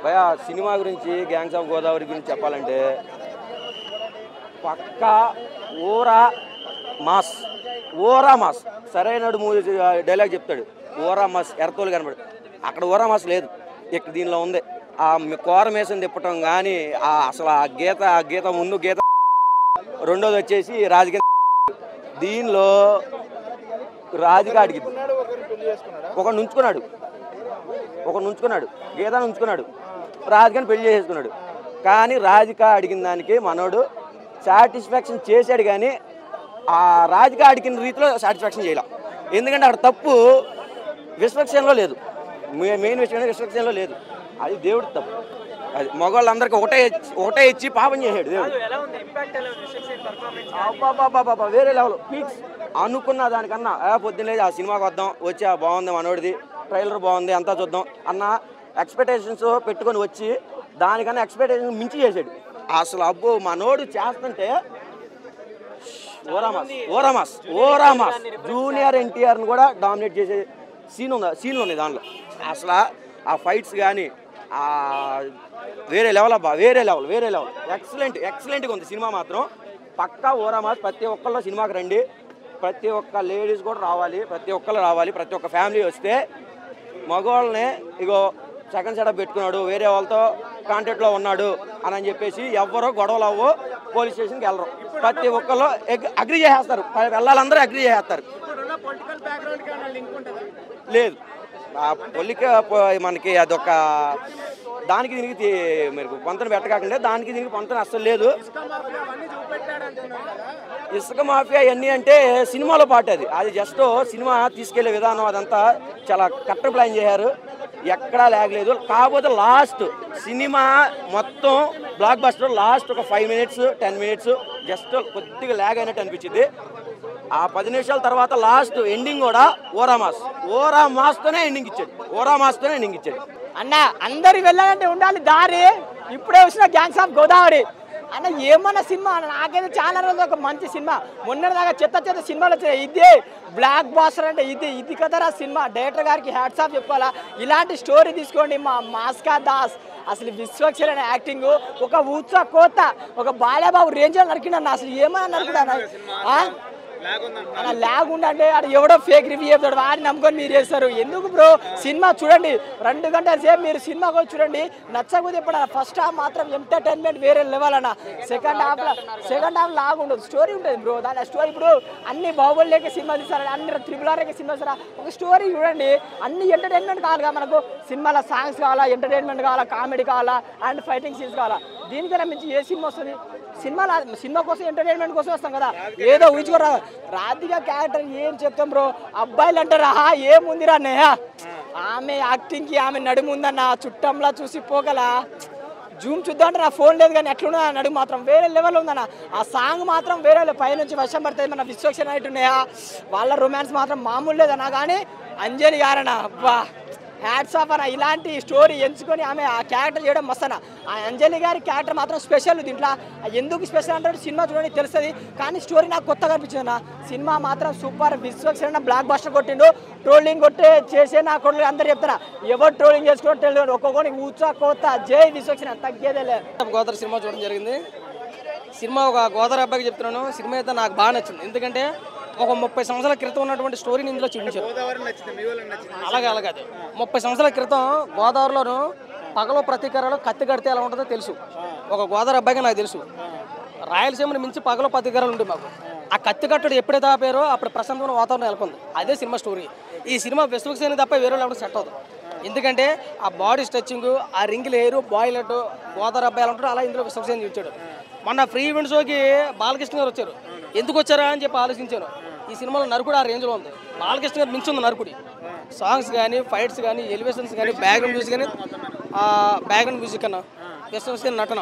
భయ సినిమా గురించి gangs of Godavari గురించి చెప్పాలంటే పక్కా ఊరా మాస్ ఓరా మాస్ సరైన మూవీ డైలాగ్ చెప్తాడు ఓరా మాస్ ఎర్తోలు కనబడు అక్కడ ఓరా మాస్ లేదు ఇక్కడ దీనిలో ఉంది ఆ కోర మేసం తిప్పటం కానీ ఆ అసలు ఆ గీత ఆ గీత ముందు గీత రెండోది వచ్చేసి రాజకీయ దీనిలో రాజుగా అడిగింది ఒక నుంచుకున్నాడు ఒక నుంచుకున్నాడు గీత నుంచుకున్నాడు రాజుగాని పెళ్లి చేసుకున్నాడు కానీ రాధిక అడిగిన దానికి మనోడు సాటిస్ఫాక్షన్ చేశాడు కానీ ఆ రాధిక అడిగిన రీతిలో సాటిస్ఫాక్షన్ చేయాల ఎందుకంటే అక్కడ తప్పు విశ్వక్షణలో లేదు మే- మెయిన్ విషయం విశ్వక్షణలో లేదు అది దేవుడి తప్పు అది మగవాళ్ళందరికీ ఒకటే ఇచ్చి- ఒకటే ఇచ్చి పాపం చేశాడు దేవుడు ఎలా ఉంది ఇంపాక్ట్ ఎలా ఉంది విశ్వక్ సేన్ పర్ఫార్మెన్స్ అబ్బాబాబాబా వేరే లెవెల్ పీక్స్ అనుకున్న దానికన్నా ఏ పొద్దున్న లేదు ఆ సినిమాకి వద్దాం వచ్చి ఆ బాగుంది మనోడిది ట్రైలర్ బాగుంది అంతా చూద్దాం అన్న ఎక్స్పెక్టేషన్స్ పెట్టుకొని వచ్చి దానికన్నా ఎక్స్పెక్టేషన్ మించి చేశాడు అసలు అబ్బో మనోడు చేస్తుంటే ఓరామాస్ ఓరామాస్ ఓరామాస్ జూనియర్ ఎన్టీఆర్ని కూడా డామినేట్ చేసే సీన్ ఉంది సీన్లు ఉన్నాయి దానిలో అసలు ఆ ఫైట్స్ కానీ ఆ వేరే లెవెల్ అబ్బా వేరే లెవెల్ వేరే లెవెల్ ఎక్సలెంట్ ఎక్సలెంట్గా ఉంది సినిమా మాత్రం పక్కా ఓరామాస్ ప్రతి ఒక్కళ్ళు సినిమాకి రండి ప్రతి ఒక్క లేడీస్ కూడా రావాలి ప్రతి ఒక్కళ్ళు రావాలి ప్రతి ఒక్క ఫ్యామిలీ వస్తే మగవాళ్ళని ఇగో సెకండ్ సెటప్ పెట్టుకున్నాడు వేరే వాళ్ళతో కాంటాక్ట్లో ఉన్నాడు అని అని చెప్పేసి ఎవ్వరూ గొడవలు అవ్వో పోలీస్ స్టేషన్కి వెళ్ళరు ప్రతి ఒక్కళ్ళు అగ్రి చేసేస్తారు వెళ్ళాలందరూ అగ్రి చేసేస్తారు ఇప్పుడున్న పొలిటికల్ బ్యాక్గ్రౌండ్ కి లింక్ ఉంటుందా లేదు ఆ పొలిక పొ- మనకి అదొక దానికి దీనికి తీ- మీరు పొంతన పెట్టకాకుండా దానికి దీనికి పొంతన అస్సలు లేదు ఇసుక మాఫియా అవన్నీ చూపెట్టాడు అంటున్నారు కదా ఇసుక మాఫియా ఇవన్నీ అంటే సినిమాలో పాట అది అది జస్ట్ సినిమా తీసుకెళ్లే విధానం అదంతా చాలా కట్టర్ ప్లాన్ చేశారు ఎక్కడా లేగలేదు కాకపోతే లాస్ట్ సినిమా మొత్తం బ్లాక్ బస్టర్ లాస్ట్ ఒక five minutes ten minutes just కొద్దిగా లాగ్ అయినట్టు అనిపించింది ఆ పది నిమిషాల తర్వాత లాస్ట్ ఎండింగ్ కూడా ఓరా మాస్ ఓరా మాస్తోనే ఎండింగ్ ఇచ్చాడు ఓరా మాస్తోనే ఎండింగ్ ఇచ్చాడు అన్న అందరు వెళ్ళాలంటే ఉండాలి దారి ఇప్పుడే వచ్చిన గ్యాంగ్స్ ఆఫ్ గోదావరి అన్న ఏమన్నా సినిమా అన్న నాకైతే చాలా రోజులు ఒక మంచి సినిమా మొన్నటిదాకా చెత్త చెత్త సినిమాలు వచ్చాయి ఇది బ్లాక్ బాస్టర్ అంటే ఇది ఇది కదరా సినిమా డైరెక్టర్ గారికి హ్యాట్స్ ఆఫ్ చెప్పుకోవాలా ఇలాంటి స్టోరీ తీసుకోండి మా మాస్కా దాస్ అసలు విశ్వక్షర యాక్టింగ్ ఒక ఊచ కోత ఒక బాలబాబు రేంజ్లో నరికిండన్న అసలు ఏమన్నా నరుకుడా అలా ల్యాగ్ ఉండంటే ఆడ ఎవడో ఫేక్ రివ్యూ చెప్తాడు వాడిని నమ్ముకొని మీరు చేస్తారు ఎందుకు బ్రో సినిమా చూడండి రెండు గంటల సేపు మీరు సినిమా కూడా చూడండి నచ్చకపోతే ఇప్పుడు ఫస్ట్ హాఫ్ మాత్రం ఎంటర్టైన్మెంట్ వేరే లెవెల్ అన్న second half second half lag ఉండదు స్టోరీ ఉంటుంది బ్రో దాని స్టోరీ ఇప్పుడు అన్ని బాహుబలికి సినిమా తీస్తారు అన్ని త్రిబుల్ ఆర్కి సినిమా తీస్తారా ఒక స్టోరీ చూడండి అన్ని ఎంటర్టైన్మెంట్ కావాలిగా మనకు సినిమాలో సాంగ్స్ కావాలా ఎంటర్టైన్మెంట్ కావాలా కామెడీ కావాలా అండ్ ఫైటింగ్ సీన్స్ కావాలా దీనికన్నా మించి ఏ సినిమా వస్తుంది సినిమా సినిమా కోసం ఎంటర్టైన్మెంట్ కోసం వస్తాం కదా ఏదో ఊహించుకోరా రాధిక క్యారెక్టర్ ఏం చెప్తాం బ్రో అబ్బాయిలు అంటారా "ఆహా, ఏముందిరా నేహ ఆమె యాక్టింగ్ కి ఆమె నడుము ఉందన్న చుట్టంలా చూసి పోగలా జూమ్ చూద్దాం అంటే నా ఫోన్ లేదు కానీ ఎట్లున్నా నడుము మాత్రం వేరే లెవెల్ ఉందన్న ఆ సాంగ్ మాత్రం వేరే level. పైనుంచి వర్షం పడుతుంది మన విశ్వక్షన్ నైట్ ఉన్నాయా వాళ్ళ రొమాన్స్ మాత్రం మామూలు లేదన్నా కానీ అంజలి గారన్న అబ్బా హ్యాట్స్ ఆఫ్ అన్న ఇలాంటి స్టోరీ ఎంచుకొని ఆమె ఆ క్యారెక్టర్ చేయడం మస్త్ అన్న ఆ అంజలి గారి క్యారెక్టర్ మాత్రం స్పెషల్ దీంట్లో ఆ ఎందుకు స్పెషల్ అంటే సినిమా చూడండి తెలుస్తుంది కానీ స్టోరీ నాకు కొత్తగా అనిపించింది అన్న సినిమా మాత్రం సూపర్ విశ్వక్సేన బ్లాక్ బస్టర్ కొట్టిండు ట్రోలింగ్ కొట్టే చేసే నా కొడుకు అందరు చెప్తారా ఎవరు ట్రోలింగ్ చేసుకోవడం తెలియదు ఒక్కొక్కటి ఊచా కోత జై విశ్వక్సేన తగ్గేదేలే గోదావరి సినిమా చూడడం జరిగింది సినిమా ఒక గోదావరి అబ్బాయికి చెప్తున్నాను సినిమా అయితే నాకు బాగా నచ్చింది ఎందుకంటే ఒక ముప్పై సంవత్సరాల క్రితం ఉన్నటువంటి స్టోరీని ఇందులో చూపించారు గోదావరి నచ్చింది మీ వాళ్ళకి నచ్చింది అలాగే అలాగే ముప్పై సంవత్సరాల క్రితం గోదావరిలోను పగలో ప్రతీకారాలు కత్తి కడితే ఎలా ఉంటుందో తెలుసు ఒక గోదావరి అబ్బాయిగా నాకు తెలుసు రాయలసీమని మించి పగలో ప్రతీకారాలు ఉంటాయి మాకు ఆ కత్తి కట్టడు ఎప్పుడైతే ఆపారో అప్పుడు ప్రశాంతమైన వాతావరణం నెలకొంది అదే సినిమా స్టోరీ ఈ సినిమా విశ్వక్సేన తప్ప వేరే ఎవరికి సెట్ అవుతుంది ఎందుకంటే ఆ బాడీ స్ట్రెచ్చింగ్ ఆ రింగిల్ హెయిర్ బాయిలెట్ గోదావరి అబ్బాయి ఎలా ఉంటాడు అలా ఇందులో విశ్వక్సేన చూపించాడు మొన్న ఫ్రీ ఈవెంట్ షోకి బాలకృష్ణ గారు వచ్చారు ఎందుకు వచ్చారా అని చెప్పి ఆలోచించాను ఈ సినిమాలో నరుకుడు ఆ రేంజ్లో ఉంది బాలకృష్ణ గారు మించి ఉంది నరుకుడి సాంగ్స్ కానీ ఫైట్స్ కానీ ఎలివేషన్స్ కానీ బ్యాక్గ్రౌండ్ మ్యూజిక్ కానీ బ్యాక్గ్రౌండ్ మ్యూజిక్ అన్న విశ్వక్సేన నటన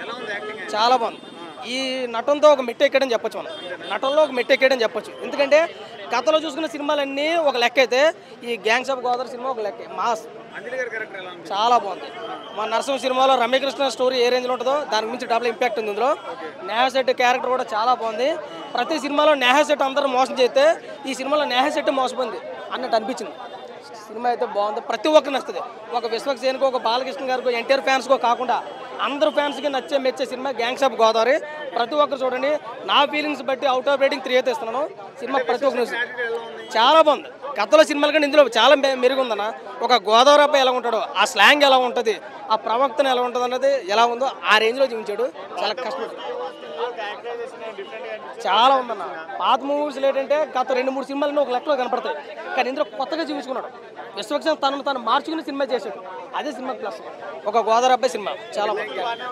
చాలా బాగుంది ఈ నటనతో ఒక మెట్టు ఎక్కాడని చెప్పొచ్చు మనం నటనలో ఒక మెట్టు ఎక్కాడని చెప్పొచ్చు ఎందుకంటే గతంలో చూసుకున్న సినిమాలన్నీ ఒక లెక్క అయితే ఈ గ్యాంగ్స్ ఆఫ్ గోదావరి సినిమా ఒక లెక్క మాస్ అంజలి గారి క్యారెక్టర్ ఎలా ఉంది చాలా బాగుంది మా నరసింహ సినిమాలో రమ్యకృష్ణ స్టోరీ ఏ రేంజ్లో ఉంటుందో దానికి మించి డబుల్ ఇంపాక్ట్ ఉంది ఇందులో నేహసెట్ క్యారెక్టర్ కూడా చాలా బాగుంది ప్రతి సినిమాలో నేహసెట్ అందరూ మోసం చేస్తే ఈ సినిమాలో నేహసెట్ మోసపోయింది అన్నట్టు అనిపించింది సినిమా అయితే బాగుంది ప్రతి ఒక్కరు నచ్చుతుంది ఒక విశ్వక్సేన్కో ఒక బాలకృష్ణ గారికో ఎన్టీఆర్ ఫ్యాన్స్కో కాకుండా అందరు ఫ్యాన్స్కి నచ్చే మెచ్చే సినిమా గ్యాంగ్స్ ఆఫ్ గోదావరి ప్రతి ఒక్కరు చూడండి నా ఫీలింగ్స్ బట్టి అవుట్ ఆఫ్ రేటింగ్ త్రీ అయితే ఇస్తున్నాను సినిమా ప్రతి ఒక్కరు చాలా బాగుంది గతంలో సినిమాల కంటే ఇందులో చాలా మె- మెరుగుందన్న ఒక గోదావరి అబ్బాయి ఎలా ఉంటాడో ఆ స్లాంగ్ ఎలా ఉంటుంది ఆ ప్రవక్తన ఎలా ఉంటుంది అన్నది ఎలా ఉందో ఆ రేంజ్లో చూపించాడు చాలా కష్టపడి చాలా ఉందన్న పాత మూవీస్ ఏంటంటే గత రెండు మూడు సినిమాలు ఒక లెక్కలో కనపడతాయి కానీ ఇందులో కొత్తగా చూపించుకున్నాడు విశ్వక్సేన్ తనను తను మార్చుకుని సినిమా చేశాడు అదే సినిమా ప్లస్ ఒక గోదావరి అబ్బాయి సినిమా చాలా బాగుంది